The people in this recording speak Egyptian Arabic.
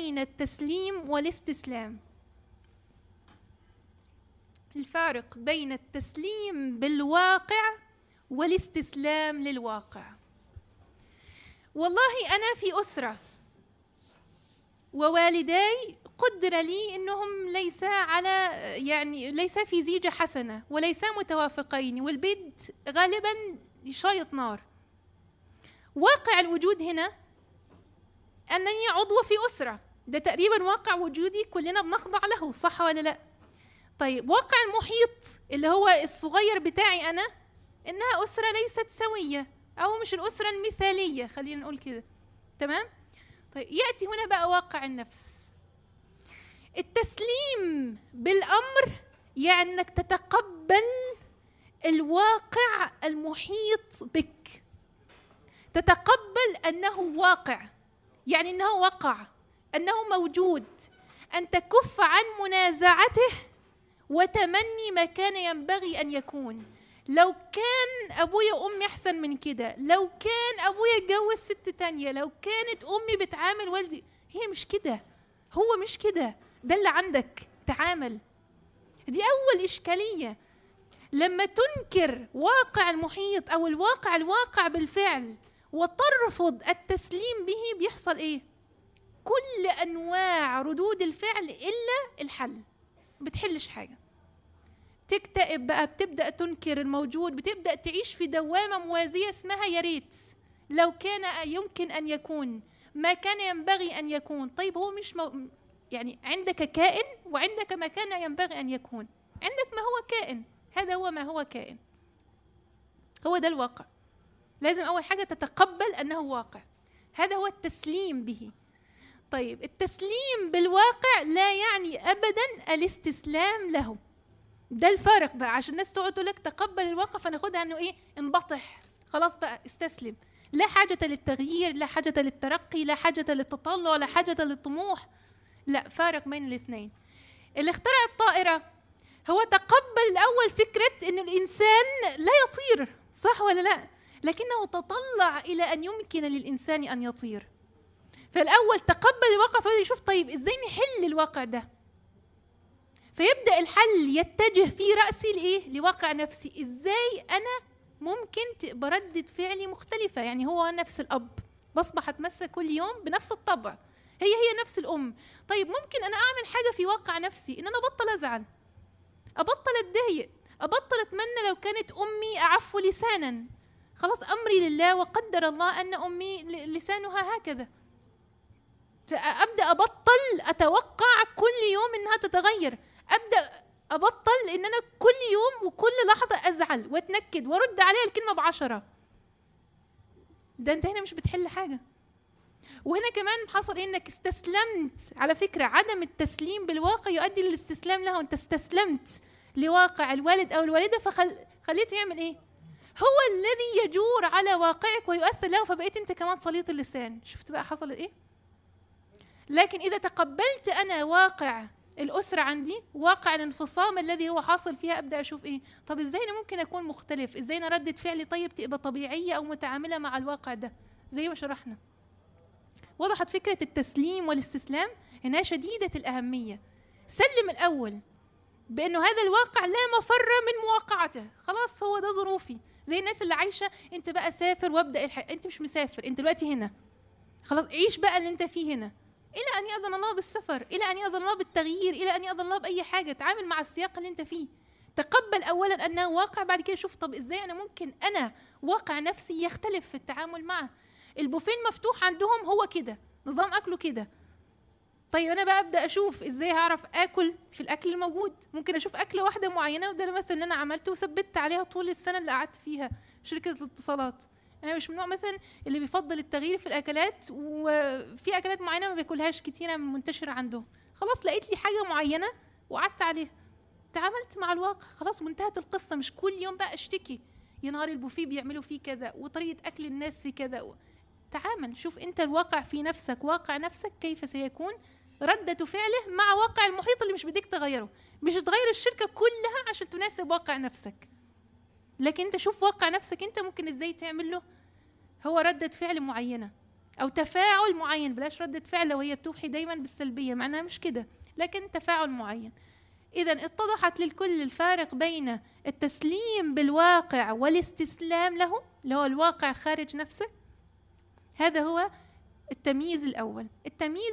بين التسليم والاستسلام الفارق بين التسليم بالواقع والاستسلام للواقع والله انا في اسره ووالداي قدر لي انهم ليس على يعني ليس في زيجه حسنه وليس متوافقين والبيت غالبا شايط نار واقع الوجود هنا انني عضو في اسره ده تقريبا واقع وجودي كلنا بنخضع له صح ولا لا طيب واقع المحيط اللي هو الصغير بتاعي انا انها اسره ليست سويه او مش الاسره المثاليه خلينا نقول كده تمام طيب ياتي هنا بقى واقع النفس التسليم بالامر يعني انك تتقبل الواقع المحيط بك تتقبل انه واقع يعني انه وقع انه موجود ان تكف عن منازعته وتمني ما كان ينبغي ان يكون لو كان ابويا وامي احسن من كده لو كان ابويا اتجوز ست تانية لو كانت امي بتعامل والدي هي مش كده هو مش كده ده اللي عندك تعامل دي اول اشكاليه لما تنكر واقع المحيط او الواقع الواقع بالفعل وترفض التسليم به بيحصل ايه كل انواع ردود الفعل الا الحل بتحلش حاجه تكتئب بقى بتبدا تنكر الموجود بتبدا تعيش في دوامه موازيه اسمها يا ريت لو كان يمكن ان يكون ما كان ينبغي ان يكون طيب هو مش مو... يعني عندك كائن وعندك ما كان ينبغي ان يكون عندك ما هو كائن هذا هو ما هو كائن هو ده الواقع لازم اول حاجه تتقبل انه واقع هذا هو التسليم به طيب التسليم بالواقع لا يعني ابدا الاستسلام له ده الفارق بقى عشان الناس تقعد تقول لك تقبل الواقع فناخدها انه ايه انبطح خلاص بقى استسلم لا حاجة للتغيير لا حاجة للترقي لا حاجة للتطلع لا حاجة للطموح لا فارق بين الاثنين اللي اخترع الطائرة هو تقبل الأول فكرة أن الإنسان لا يطير صح ولا لا لكنه تطلع إلى أن يمكن للإنسان أن يطير فالأول تقبل الواقع فبدأ يشوف طيب إزاي نحل الواقع ده فيبدا الحل يتجه في راسي لايه لواقع نفسي ازاي انا ممكن تبقى ردة فعلي مختلفة يعني هو نفس الأب بصبح أتمسك كل يوم بنفس الطبع هي هي نفس الأم طيب ممكن أنا أعمل حاجة في واقع نفسي إن أنا أبطل أزعل أبطل أتضايق أبطل أتمنى لو كانت أمي أعف لسانا خلاص أمري لله وقدر الله أن أمي لسانها هكذا أبدأ أبطل أتوقع كل يوم إنها تتغير ابدا ابطل ان انا كل يوم وكل لحظه ازعل واتنكد وارد عليها الكلمه بعشرة ده انت هنا مش بتحل حاجه وهنا كمان حصل إيه انك استسلمت على فكره عدم التسليم بالواقع يؤدي للاستسلام له انت استسلمت لواقع الوالد او الوالده فخليته يعمل ايه هو الذي يجور على واقعك ويؤثر له فبقيت انت كمان سليط اللسان شفت بقى حصل ايه لكن اذا تقبلت انا واقع الأسرة عندي واقع الانفصام الذي هو حاصل فيها أبدأ أشوف إيه طب إزاي أنا ممكن أكون مختلف إزاي أنا ردة فعلي طيب تبقى طبيعية أو متعاملة مع الواقع ده زي ما شرحنا وضحت فكرة التسليم والاستسلام إنها شديدة الأهمية سلم الأول بأنه هذا الواقع لا مفر من مواقعته خلاص هو ده ظروفي زي الناس اللي عايشة أنت بقى سافر وابدأ الح... أنت مش مسافر أنت دلوقتي هنا خلاص عيش بقى اللي أنت فيه هنا الى ان ياذن الله بالسفر الى ان ياذن الله بالتغيير الى ان ياذن الله باي حاجه تعامل مع السياق اللي انت فيه تقبل اولا انه واقع بعد كده شوف طب ازاي انا ممكن انا واقع نفسي يختلف في التعامل معه البوفيه المفتوح عندهم هو كده نظام اكله كده طيب انا بقى ابدا اشوف ازاي هعرف اكل في الاكل الموجود ممكن اشوف اكله واحده معينه وده مثلا اللي انا عملته وثبت عليها طول السنه اللي قعدت فيها شركه الاتصالات انا مش من النوع مثلا اللي بيفضل التغيير في الاكلات وفي اكلات معينه ما بياكلهاش كتيره من منتشره عنده خلاص لقيت لي حاجه معينه وقعدت عليها تعاملت مع الواقع خلاص وانتهت القصه مش كل يوم بقى اشتكي يا نهار البوفيه بيعملوا فيه كذا وطريقه اكل الناس في كذا تعامل شوف انت الواقع في نفسك واقع نفسك كيف سيكون ردة فعله مع واقع المحيط اللي مش بديك تغيره مش تغير الشركة كلها عشان تناسب واقع نفسك لكن انت شوف واقع نفسك انت ممكن ازاي تعمل له هو ردة فعل معينة أو تفاعل معين بلاش ردة فعل وهي بتوحي دايما بالسلبية معناها مش كده لكن تفاعل معين إذا اتضحت للكل الفارق بين التسليم بالواقع والاستسلام له اللي هو الواقع خارج نفسك هذا هو التمييز الأول التمييز